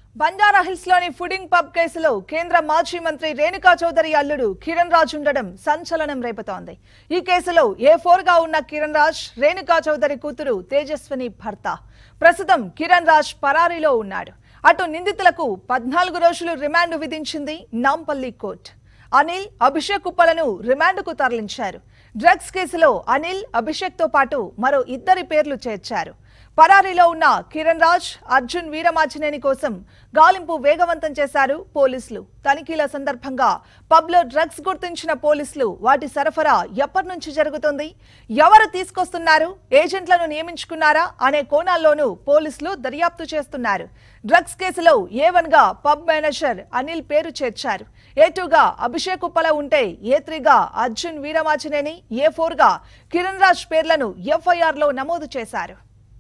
Banjara Hills లోని pudding pub కేసులో కేంద్ర మాజీ మంత్రి రేణుకా చౌదరి అల్లుడు కిరణ్ రాజ్ ఉండడం సంచలనం రేపుతోంది ఈ కేసులో ఏ ఫోర్ గా ఉన్న కిరణ్ రాజ్ రేణుకా చౌదరి కూతురు తేజస్విని భర్త ప్రస్తుతం కిరణ్ రాజ్ పరారీలో ఉన్నాడు అటు నిందితులకు పద్నాలుగు రోజులు రిమాండ్ విధించింది నాంపల్లి కోర్టు అనిల్ అభిషేక్ కుప్పలను రిమాండ్కు తరలించారు డ్రగ్స్ కేసులో అనిల్ అభిషేక్ తో పాటు మరో ఇద్దరి పేర్లు చేర్చారు పరారీలో ఉన్న కిరణ్ రాజ్ అర్జున్ వీరమాచినేని కోసం గాలింపు వేగవంతం చేశారు పోలీసులు తనిఖీల సందర్భంగా పబ్లో డ్రగ్స్ గుర్తించిన పోలీసులు వాటి సరఫరా ఎప్పటి నుంచి జరుగుతుంది ఎవరు తీసుకొస్తున్నారు ఏజెంట్లను నియమించుకున్నారా అనే కోణాల్లోనూ పోలీసులు దర్యాప్తు చేస్తున్నారు డ్రగ్స్ కేసులో ఏ వన్ గా పబ్ మేనేజర్ అనిల్ పేరు చేర్చారు ఏ టూగా అభిషేక్ ఉప్పల ఉంటే ఏ త్రీగా అర్జున్ వీరమాచినేని ఏ ఫోర్ గా కిరణ్ రాజ్ పేర్లను ఎఫ్ఐఆర్ లో నమోదు చేశారు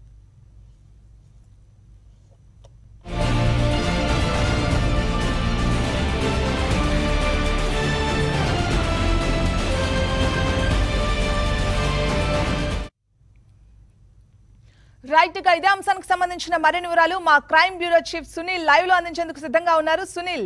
రైట్ గా ఇదే అంశానికి సంబంధించిన మరిన్ని వివరాలు మా crime bureau chief Sunil live లో అందించేందుకు సిద్ధంగా ఉన్నారు సునీల్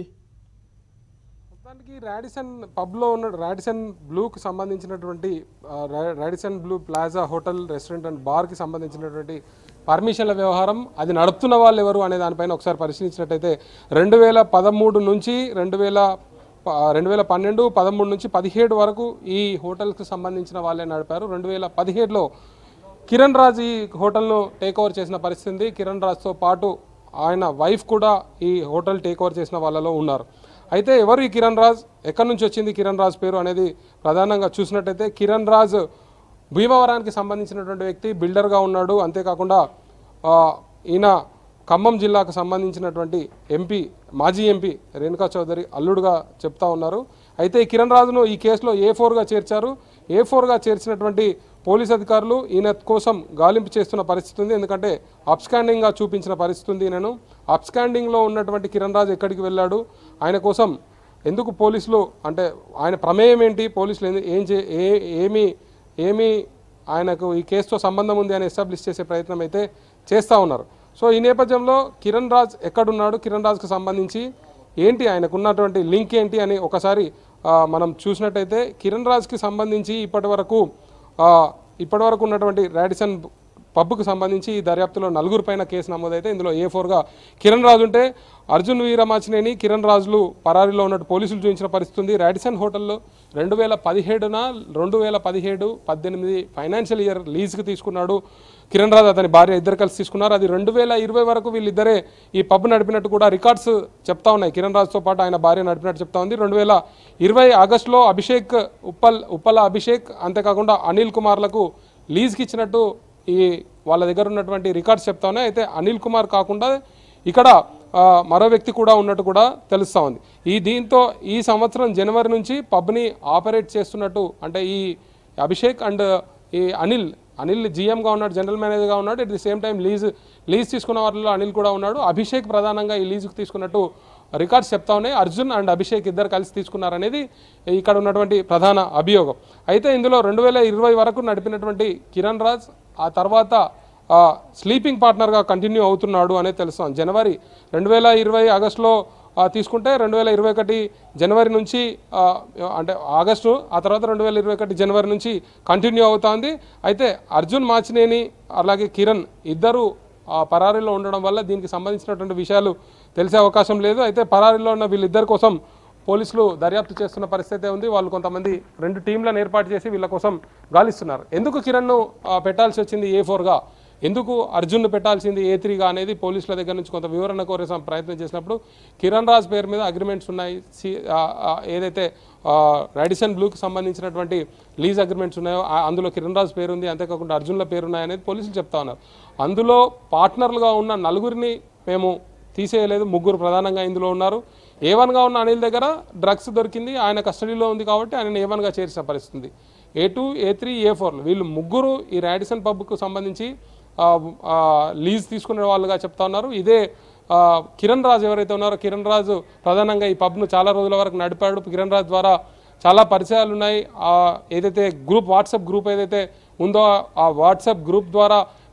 మొత్తానికి రాడిసన్ పబ్లో ఉన్న రాడిసన్ బ్లూకి సంబంధించినటువంటి ఆ, రా- Radisson Blu Plaza hotel restaurant and బార్కి సంబంధించినటువంటి పర్మిషన్ల వ్యవహారం అది నడుపుతున్న వాళ్ళు ఎవరు అనే దానిపైన ఒకసారి పరిశీలించినట్టయితే రెండు వేల పదమూడు నుంచి రెండు వేల ప- రెండు వేల పన్నెండు పదమూడు నుంచి పదిహేడు వరకు ఈ హోటల్కి సంబంధించిన వాళ్ళే నడిపారు రెండు వేల పదిహేడులో కిరణ్ రాజ్ ఈ హోటల్ను టేక్ ఓవర్ చేసిన పరిస్థితి ఉంది కిరణ్ రాజ్తో పాటు ఆయన వైఫ్ కూడా ఈ హోటల్ టేక్ ఓవర్ చేసిన వాళ్ళలో ఉన్నారు అయితే ఎవరు ఈ కిరణ్ రాజ్ ఎక్కడి నుంచి వచ్చింది కిరణ్ రాజ్ పేరు అనేది ప్రధానంగా చూసినట్టయితే కిరణ్ రాజ్ భీమవరానికి సంబంధించినటువంటి వ్యక్తి బిల్డర్గా ఉన్నాడు అంతేకాకుండా ఆ, ఈయన ఖమ్మం జిల్లాకు సంబంధించినటువంటి ఎంపీ మాజీ ఎంపీ రేణుకా చౌదరి అల్లుడుగా చెప్తా ఉన్నారు అయితే ఈ కిరణ్ రాజును ఈ కేసులో ఏ ఫోర్గా చేర్చారు ఏ ఫోర్గా చేర్చినటువంటి పోలీస్ అధికారులు ఈయన కోసం గాలింపు చేస్తున్న పరిస్థితి ఉంది ఎందుకంటే అప్స్కాండింగ్గా చూపించిన పరిస్థితి ఉంది ఈయనను అప్స్కాండింగ్లో ఉన్నటువంటి కిరణ్ రాజు ఎక్కడికి వెళ్ళాడు ఆయన కోసం ఎందుకు పోలీసులు అంటే ఆయన ప్రమేయం ఏంటి పోలీసులు ఎందు- ఏం చే ఏ ఏమి ఏమి ఆయనకు ఈ కేసుతో సంబంధం ఉంది అని ఎస్టాబ్లిష్ చేసే ప్రయత్నం అయితే చేస్తూ ఉన్నారు సో ఈ నేపథ్యంలో కిరణ్ రాజ్ ఎక్కడున్నాడు కిరణ్ రాజ్కి సంబంధించి ఏంటి ఆయనకు ఉన్నటువంటి లింక్ ఏంటి అని ఒకసారి ఆ, మనం చూసినట్టయితే కిరణ్ రాజ్కి సంబంధించి ఇప్పటి వరకు ఆ, ఇప్పటి వరకు ఉన్నటువంటి రాడిసన్ పబ్కు సంబంధించి ఈ దర్యాప్తులో నలుగురు పైన కేసు నమోదైతే ఇందులో ఏ ఫోర్గా కిరణ్ రాజు ఉంటే అర్జున్ వీరమాచినేని కిరణ్ రాజులు పరారీలో ఉన్నట్టు పోలీసులు చూపించిన పరిస్థితి ఉంది రాడిసన్ హోటల్లో రెండు వేల పదిహేడున రెండు వేల పదిహేడు పద్దెనిమిది ఫైనాన్షియల్ ఇయర్ లీజ్కి తీసుకున్నాడు కిరణ్ రాజు అతని భార్య ఇద్దరు కలిసి తీసుకున్నారు అది రెండు వేల ఇరవై వరకు వీళ్ళిద్దరే ఈ పబ్ నడిపినట్టు కూడా రికార్డ్స్ చెప్తా ఉన్నాయి కిరణ్ రాజుతో పాటు ఆయన భార్య నడిపినట్టు చెప్తా ఉంది రెండు వేల ఇరవై ఆగస్టులో అభిషేక్ ఉప్పల్ ఉప్పల అభిషేక్ అంతేకాకుండా అనిల్ కుమార్లకు లీజ్కి ఇచ్చినట్టు ఈ వాళ్ళ దగ్గర ఉన్నటువంటి రికార్డ్స్ చెప్తా ఉన్నాయి అయితే అనిల్ కుమార్ కాకుండా ఇక్కడ ఆ, మరో వ్యక్తి కూడా ఉన్నట్టు కూడా తెలుస్తూ ఉంది ఈ దీంతో ఈ సంవత్సరం జనవరి నుంచి పబ్ని ఆపరేట్ చేస్తున్నట్టు అంటే ఈ అభిషేక్ అండ్ ఈ అనిల్ అనిల్ జీఎంగా ఉన్నాడు జనరల్ మేనేజర్గా ఉన్నాడు at the same time lease lease తీసుకున్న వాళ్ళలో అనిల్ కూడా ఉన్నాడు అభిషేక్ ప్రధానంగా ఈ లీజుకు తీసుకున్నట్టు రికార్డ్స్ చెప్తా ఉన్నాయి అర్జున్ అండ్ అభిషేక్ ఇద్దరు కలిసి తీసుకున్నారనేది ఇక్కడ ఉన్నటువంటి ప్రధాన అభియోగం అయితే ఇందులో రెండు వేల ఇరవై వరకు నడిపినటువంటి కిరణ్ రాజ్ ఆ తర్వాత ఆ, స్లీపింగ్ పార్ట్నర్గా కంటిన్యూ అవుతున్నాడు అనేది తెలుస్తాం జనవరి రెండు వేల ఇరవై ఆగస్టులో ఆ, తీసుకుంటే రెండు వేల ఇరవై ఒకటి జనవరి నుంచి ఆ, అంటే ఆగస్టు ఆ తర్వాత రెండు వేల ఇరవై ఒకటి జనవరి నుంచి కంటిన్యూ అవుతోంది అయితే అర్జున్ మాచినేని అలాగే కిరణ్ ఇద్దరు ఆ, పరారీలో ఉండడం వల్ల దీనికి సంబంధించినటువంటి విషయాలు తెలిసే అవకాశం లేదు అయితే పరారీలో ఉన్న వీళ్ళిద్దరి కోసం పోలీసులు దర్యాప్తు చేస్తున్న పరిస్థితి ఉంది వాళ్ళు కొంతమంది రెండు టీంలను ఏర్పాటు చేసి వీళ్ళ కోసం గాలిస్తున్నారు ఎందుకు కిరణ్ను ఆ, పెట్టాల్సి వచ్చింది ఏ ఫోర్గా ఎందుకు అర్జున్ను పెట్టాల్సింది ఏ త్రీగా అనేది పోలీసుల దగ్గర నుంచి కొంత వివరణ కోరే సం- ప్రయత్నం చేసినప్పుడు కిరణ్ రాజ్ పేరు మీద అగ్రిమెంట్స్ ఉన్నాయి సి ఆ, ఆ, ఏదైతే ఆ, రాడిసన్ బ్లూకి సంబంధించినటువంటి లీజ్ అగ్రిమెంట్స్ ఉన్నాయో ఆ- అందులో కిరణ్ రాజ్ పేరు ఉంది అంతేకాకుండా అర్జున్ల పేరు ఉన్నాయి అనేది పోలీసులు చెప్తా ఉన్నారు అందులో పార్ట్నర్లుగా ఉన్న నలుగురిని మేము తీసేయలేదు ముగ్గురు ప్రధానంగా ఇందులో ఉన్నారు ఏ వన్గా ఉన్న అనిల్ దగ్గర డ్రగ్స్ దొరికింది ఆయన కస్టడీలో ఉంది కాబట్టి ఆయన ఏ వన్గా చేర్చిన పరిస్థితి A two A three A four వీళ్ళు ముగ్గురు ఈ రాడిసన్ పబ్కు సంబంధించి ఆ, ఆ, లీజ్ తీసుకునే వాళ్ళుగా చెప్తా ఉన్నారు ఇదే ఆ, కిరణ్ రాజు ఎవరైతే ఉన్నారో కిరణ్ రాజు ప్రధానంగా ఈ పబ్ను చాలా రోజుల వరకు నడిపాడు కిరణ్ రాజు ద్వారా చాలా పరిచయాలు ఉన్నాయి ఆ, ఏదైతే గ్రూప్ వాట్సాప్ గ్రూప్ ఏదైతే ఉందో ఆ వాట్సాప్ గ్రూప్ ద్వారా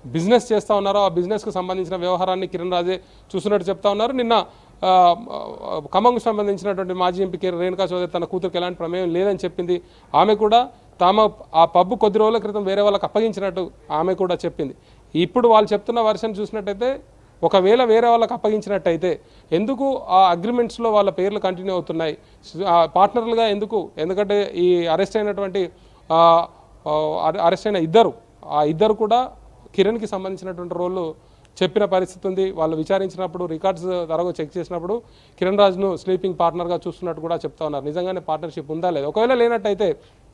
బిజినెస్ చేస్తూ ఉన్నారో ఆ బిజినెస్కు సంబంధించిన వ్యవహారాన్ని కిరణ్ రాజే చూస్తున్నట్టు చెప్తా ఉన్నారు నిన్న ఆ, ఆ, ఖమ్మంకు సంబంధించినటువంటి మాజీ ఎంపీ కె రేణుకా చౌదరి తన కూతురికి ఎలాంటి ప్రమేయం లేదని చెప్పింది ఆమె కూడా తాము ఆ పబ్బు కొద్ది రోజుల క్రితం వేరే వాళ్ళకి అప్పగించినట్టు ఆమె కూడా చెప్పింది ఇప్పుడు వాళ్ళు చెప్తున్న వర్షన్ చూసినట్టయితే ఒకవేళ వేరే వాళ్ళకి అప్పగించినట్టయితే ఎందుకు ఆ అగ్రిమెంట్స్లో వాళ్ళ పేర్లు కంటిన్యూ అవుతున్నాయి ఆ పార్ట్నర్లుగా ఎందుకు ఎందుకంటే ఈ అరెస్ట్ అయినటువంటి ఆ, ఆ, అరె- అరెస్ట్ అయిన ఇద్దరు ఆ ఇద్దరు కూడా కిరణ్కి సంబంధించినటువంటి రోళ్ళు చెప్పిన పరిస్థితి ఉంది వాళ్ళు విచారించినప్పుడు రికార్డ్స్ తరగో చెక్ చేసినప్పుడు కిరణ్ రాజ్ను స్లీపింగ్ పార్ట్నర్గా చూస్తున్నట్టు కూడా చెప్తా ఉన్నారు నిజంగానే పార్ట్నర్షిప్ ఉందా లేదా ఒకవేళ లేనట్టయితే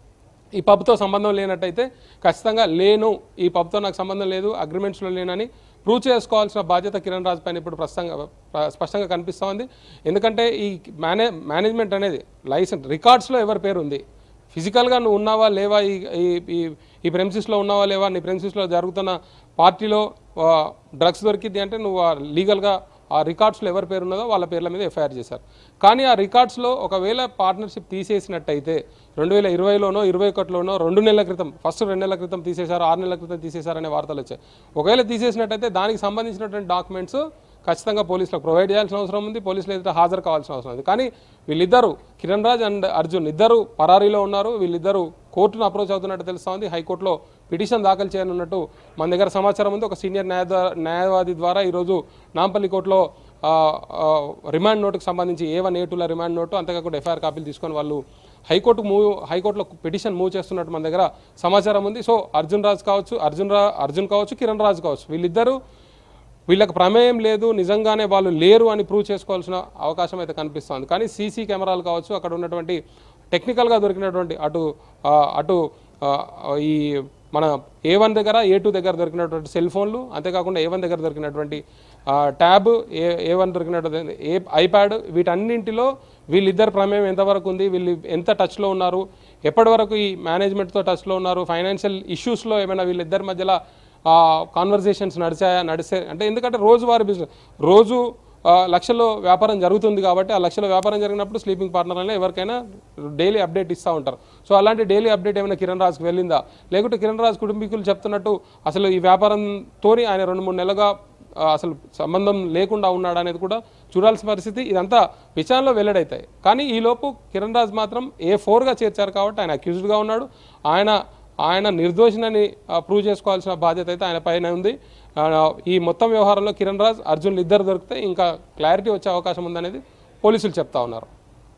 ఈ పబ్తో సంబంధం లేనట్టయితే ఖచ్చితంగా లేను ఈ పబ్తో నాకు సంబంధం లేదు అగ్రిమెంట్స్లో లేనని ప్రూవ్ చేసుకోవాల్సిన బాధ్యత కిరణ్ రాజ్ పైన ఇప్పుడు ప్రస్తుతంగా ప్ర- స్పష్టంగా కనిపిస్తూ ఉంది ఎందుకంటే ఈ మేనే మేనేజ్మెంట్ అనేది లైసెన్స్ రికార్డ్స్లో ఎవరి పేరు ఉంది ఫిజికల్గా నువ్వు ఉన్నావా లేవా ఈ ఈ- ఈ ఈ ప్రెమిసిస్లో ఉన్నావా లేవా నీ ప్రెమిసిస్లో జరుగుతున్న పార్టీలో డ్రగ్స్ దొరికింది అంటే నువ్వు లీగల్గా ఆ రికార్డ్స్లో ఎవరి పేరు ఉన్నదో వాళ్ళ పేర్ల మీద ఎఫ్ఐఆర్ చేశారు కానీ ఆ రికార్డ్స్లో ఒకవేళ పార్ట్నర్షిప్ తీసేసినట్టయితే రెండు వేల ఇరవైలోనో ఇరవై ఒకటిలోనో రెండు నెలల క్రితం ఫస్ట్ రెండు నెలల క్రితం తీసేశారు ఆరు నెలల క్రితం తీసేశారనే వార్తలు వచ్చాయి ఒకవేళ తీసేసినట్టయితే దానికి సంబంధించినటువంటి డాక్యుమెంట్స్ ఖచ్చితంగా పోలీసులకు ప్రొవైడ్ చేయాల్సిన అవసరం ఉంది పోలీసులు ఎదుట హాజరు కావాల్సిన అవసరం ఉంది కానీ వీళ్ళిద్దరూ కిరణ్ రాజ్ అండ్ అర్జున్ ఇద్దరు పరారీలో ఉన్నారు వీళ్ళిద్దరూ కోర్టును అప్రోచ్ అవుతున్నట్టు తెలుస్తా ఉంది హైకోర్టులో పిటిషన్ దాఖలు చేయనున్నట్టు మన దగ్గర సమాచారం ఉంది ఒక సీనియర్ న్యాయ న్యాయవాది ద్వారా ఈరోజు నాంపల్లి కోర్టులో ఆ, ఆ, రిమాండ్ నోటుకు సంబంధించి ఏ వన్ ఏ టూల రిమాండ్ నోటు అంతేకాకుండా ఎఫ్ఐఆర్ కాపీలు తీసుకొని వాళ్ళు హైకోర్టు మూవ్ హైకోర్టులో పిటిషన్ మూవ్ చేస్తున్నట్టు మన దగ్గర సమాచారం ఉంది సో అర్జున్ రాజ్ కావచ్చు అర్జున్ రా అర్జున్ కావచ్చు కిరణ్ రాజ్ కావచ్చు వీళ్ళిద్దరూ వీళ్ళకి ప్రమేయం లేదు నిజంగానే వాళ్ళు లేరు అని ప్రూవ్ చేసుకోవాల్సిన అవకాశం అయితే కనిపిస్తుంది కానీ సీసీ కెమెరాలు కావచ్చు అక్కడ ఉన్నటువంటి టెక్నికల్గా దొరికినటువంటి అటు ఆ, అటు ఆ, ఈ మన ఏ వన్ దగ్గర ఏ టూ దగ్గర దొరికినటువంటి సెల్ ఫోన్లు అంతేకాకుండా ఏ వన్ దగ్గర దొరికినటువంటి ఆ, ట్యాబ్ ఏ ఏ వన్ దొరికినటువంటి ఏ ఐప్యాడ్ వీటన్నింటిలో వీళ్ళిద్దరు ప్రమేయం ఎంతవరకు ఉంది వీళ్ళు ఎంత టచ్లో ఉన్నారు ఎప్పటి వరకు ఈ మేనేజ్మెంట్తో టచ్లో ఉన్నారు ఫైనాన్షియల్ ఇష్యూస్లో ఏమైనా వీళ్ళిద్దరి మధ్యలో కాన్వర్జేషన్స్ నడిచాయా నడిచే అంటే ఎందుకంటే రోజువారీ బిజినెస్ రోజు ఆ, లక్షల్లో వ్యాపారం జరుగుతుంది కాబట్టి ఆ లక్షల వ్యాపారం జరిగినప్పుడు స్లీపింగ్ పార్ట్నర్ అనే ఎవరికైనా డైలీ అప్డేట్ ఇస్తూ ఉంటారు సో అలాంటి డైలీ అప్డేట్ ఏమైనా కిరణ్ రాజ్కి వెళ్ళిందా లేకుంటే కిరణ్ రాజ్ కుటుంబీకులు చెప్తున్నట్టు అసలు ఈ వ్యాపారంతో ఆయన రెండు మూడు నెలలుగా ఆ, అసలు సంబంధం లేకుండా ఉన్నాడు అనేది కూడా చూడాల్సిన పరిస్థితి ఇదంతా విచారణలో వెల్లడైతాయి కానీ ఈలోపు కిరణ్ రాజ్ మాత్రం ఏ ఫోర్గా చేర్చారు కాబట్టి ఆయన అక్యూజ్డ్గా ఉన్నాడు ఆయన ఆయన నిర్దోషినని ప్రూవ్ చేసుకోవాల్సిన బాధ్యత అయితే ఆయన పైన ఉంది ఆ, ఈ మొత్తం వ్యవహారంలో కిరణ్ రాజ్ అర్జున్ ఇద్దరు దొరికితే ఇంకా క్లారిటీ వచ్చే అవకాశం ఉందనేది పోలీసులు చెప్తా ఉన్నారు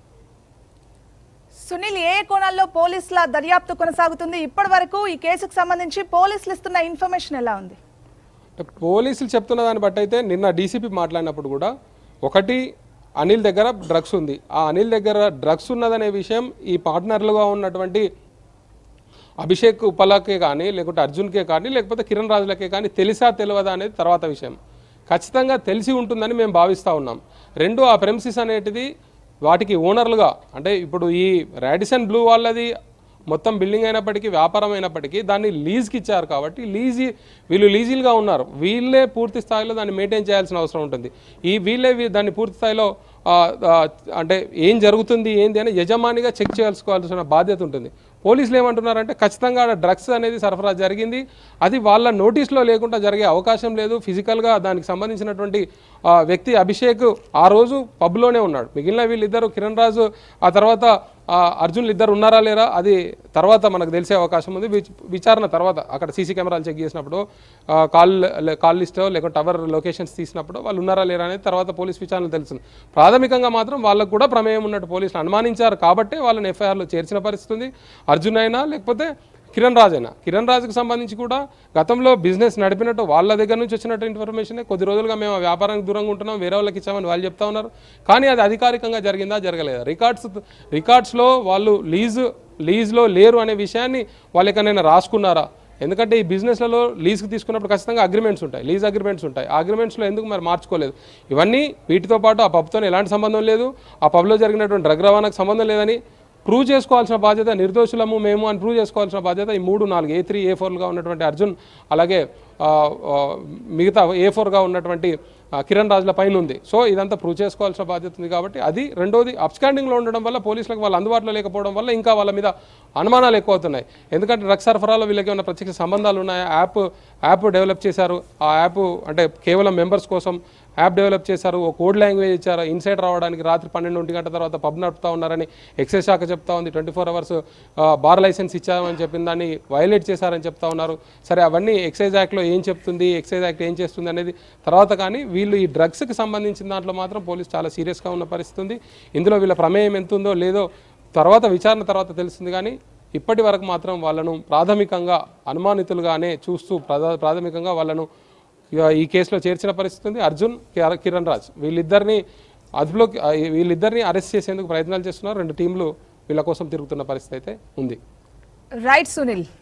సునీల్ ఏ కోణాల్లో పోలీసుల దర్యాప్తు కొనసాగుతుంది ఇప్పటి వరకు ఈ కేసుకు సంబంధించి పోలీసులు ఇస్తున్న ఇన్ఫర్మేషన్ ఎలా ఉంది అంటే పోలీసులు చెప్తున్న దాన్ని బట్టి అయితే నిన్న డీసీపీ మాట్లాడినప్పుడు కూడా ఒకటి అనిల్ దగ్గర డ్రగ్స్ ఉంది ఆ అనిల్ దగ్గర డ్రగ్స్ ఉన్నదనే విషయం ఈ పార్ట్నర్లుగా ఉన్నటువంటి అభిషేక్ ఉప్పలకే కానీ లేకుంటే అర్జున్కే కానీ లేకపోతే కిరణ్ రాజులకే కానీ తెలిసా తెలియదా అనేది తర్వాత విషయం ఖచ్చితంగా తెలిసి ఉంటుందని మేము భావిస్తూ ఉన్నాం రెండు ఆ ప్రెమిసిస్ అనేటిది వాటికి ఓనర్లుగా అంటే ఇప్పుడు ఈ రాడిసన్ బ్లూ వాళ్ళది మొత్తం బిల్డింగ్ అయినప్పటికీ వ్యాపారం అయినప్పటికీ దాన్ని లీజ్కి ఇచ్చారు కాబట్టి లీజీ వీళ్ళు లీజీలుగా ఉన్నారు వీళ్ళే పూర్తి స్థాయిలో దాన్ని మెయింటైన్ చేయాల్సిన అవసరం ఉంటుంది ఈ వీళ్ళే వీ- దాన్ని పూర్తి స్థాయిలో ఆ, ఆ, అంటే ఏం జరుగుతుంది ఏంది అని యజమానిగా చెక్ చేయాల్సుకోవాల్సిన బాధ్యత ఉంటుంది పోలీసులు ఏమంటున్నారంటే ఖచ్చితంగా ఆడ డ్రగ్స్ అనేది సరఫరా జరిగింది అది వాళ్ళ నోటీస్లో లేకుండా జరిగే అవకాశం లేదు ఫిజికల్గా దానికి సంబంధించినటువంటి ఆ, వ్యక్తి అభిషేక్ ఆ రోజు పబ్లోనే ఉన్నాడు మిగిలిన వీళ్ళిద్దరు కిరణ్ రాజు ఆ తర్వాత ఆ, అర్జున్లు ఇద్దరు ఉన్నారా లేరా అది తర్వాత మనకు తెలిసే అవకాశం ఉంది విచ్- విచారణ తర్వాత అక్కడ సీసీ కెమెరాలు చెక్ చేసినప్పుడు ఆ, కాల్ కాల్ లిస్టో లేకపోతే టవర్ లొకేషన్స్ తీసినప్పుడు వాళ్ళు ఉన్నారా లేరా అనేది తర్వాత పోలీస్ విచారణ తెలుస్తుంది ప్రాథమికంగా మాత్రం వాళ్ళకు కూడా ప్రమేయం ఉన్నట్టు పోలీసులు అనుమానించారు కాబట్టే వాళ్ళని ఎఫ్ఐఆర్లో చేర్చిన పరిస్థితి ఉంది అర్జున్ అయినా లేకపోతే కిరణ్ రాజ్ అయినా కిరణ్ రాజుకు సంబంధించి కూడా గతంలో బిజినెస్ నడిపినట్టు వాళ్ళ దగ్గర నుంచి వచ్చినట్టు ఇన్ఫర్మేషన్ కొద్ది రోజులుగా మేము ఆ వ్యాపారానికి దూరంగా ఉంటున్నాం వేరే వాళ్ళకి ఇచ్చామని వాళ్ళు చెప్తా ఉన్నారు కానీ అది అధికారికంగా జరిగిందా జరగలేదా రికార్డ్స్ రికార్డ్స్లో వాళ్ళు లీజు లీజ్లో లేరు అనే విషయాన్ని వాళ్ళు ఎక్కడైనా రాసుకున్నారా ఎందుకంటే ఈ బిజినెస్లలో లీజ్కి తీసుకున్నప్పుడు ఖచ్చితంగా అగ్రిమెంట్స్ ఉంటాయి లీజ్ అగ్రిమెంట్స్ ఉంటాయి ఆ అగ్రిమెంట్స్లో ఎందుకు మరి మార్చుకోలేదు ఇవన్నీ వీటితో పాటు ఆ పబ్తో ఎలాంటి సంబంధం లేదు ఆ పబ్లో జరిగినటువంటి డ్రగ్ రవాణాకు సంబంధం లేదని ప్రూవ్ చేసుకోవాల్సిన బాధ్యత నిర్దోషులము మేము అని ప్రూవ్ చేసుకోవాల్సిన బాధ్యత ఈ మూడు నాలుగు ఏ త్రీ ఏ ఫోర్గా ఉన్నటువంటి అర్జున్ అలాగే ఆ, ఆ, మిగతా ఏ ఫోర్గా ఉన్నటువంటి ఆ, కిరణ్ రాజుల పైన ఉంది సో ఇదంతా ప్రూవ్ చేసుకోవాల్సిన బాధ్యత ఉంది కాబట్టి అది రెండోది అప్స్టాండింగ్లో ఉండడం వల్ల పోలీసులకు వాళ్ళు అందుబాటులో లేకపోవడం వల్ల ఇంకా వాళ్ళ మీద అనుమానాలు ఎక్కువ అవుతున్నాయి ఎందుకంటే డ్రగ్స్ సరఫరాలో వీళ్ళకి ఏమైనా ప్రత్యక్ష సంబంధాలు ఉన్నాయా యాప్ యాప్ డెవలప్ చేశారు ఆ యాప్ అంటే కేవలం మెంబర్స్ కోసం యాప్ డెవలప్ చేశారు ఒక కోడ్ లాంగ్వేజ్ ఇచ్చారు ఇన్సైడ్ రావడానికి రాత్రి పన్నెండు ఒంటి గంట తర్వాత పబ్ నడుపుతా ఉన్నారని ఎక్సైజ్ శాఖ చెప్తా ఉంది twenty four hours bar licence ఇచ్చామని చెప్పిన దాన్ని వైలేట్ చేశారని చెప్తా ఉన్నారు సరే అవన్నీ ఎక్సైజ్ యాక్ట్లో ఏం చెప్తుంది ఎక్సైజ్ యాక్ట్ ఏం చేస్తుంది అనేది తర్వాత కానీ వీళ్ళు ఈ డ్రగ్స్కి సంబంధించిన దాంట్లో మాత్రం పోలీసు చాలా సీరియస్గా ఉన్న పరిస్థితి ఉంది ఇందులో వీళ్ళ ప్రమేయం ఎంత ఉందో లేదో తర్వాత విచారణ తర్వాత తెలుస్తుంది కానీ ఇప్పటి వరకు మాత్రం వాళ్ళను ప్రాథమికంగా అనుమానితులుగానే చూస్తూ ప్రధా ప్రాథమికంగా వాళ్ళను ఇక ఈ కేసులో చేర్చిన పరిస్థితి ఉంది అర్జున్ కిర- కిరణ్ రాజ్ వీళ్ళిద్దరిని అదుపులోకి ఆ, వీళ్ళిద్దరిని అరెస్ట్ చేసేందుకు ప్రయత్నాలు చేస్తున్నారు రెండు టీంలు వీళ్ళ కోసం తిరుగుతున్న పరిస్థితి అయితే ఉంది రైట్ సునీల్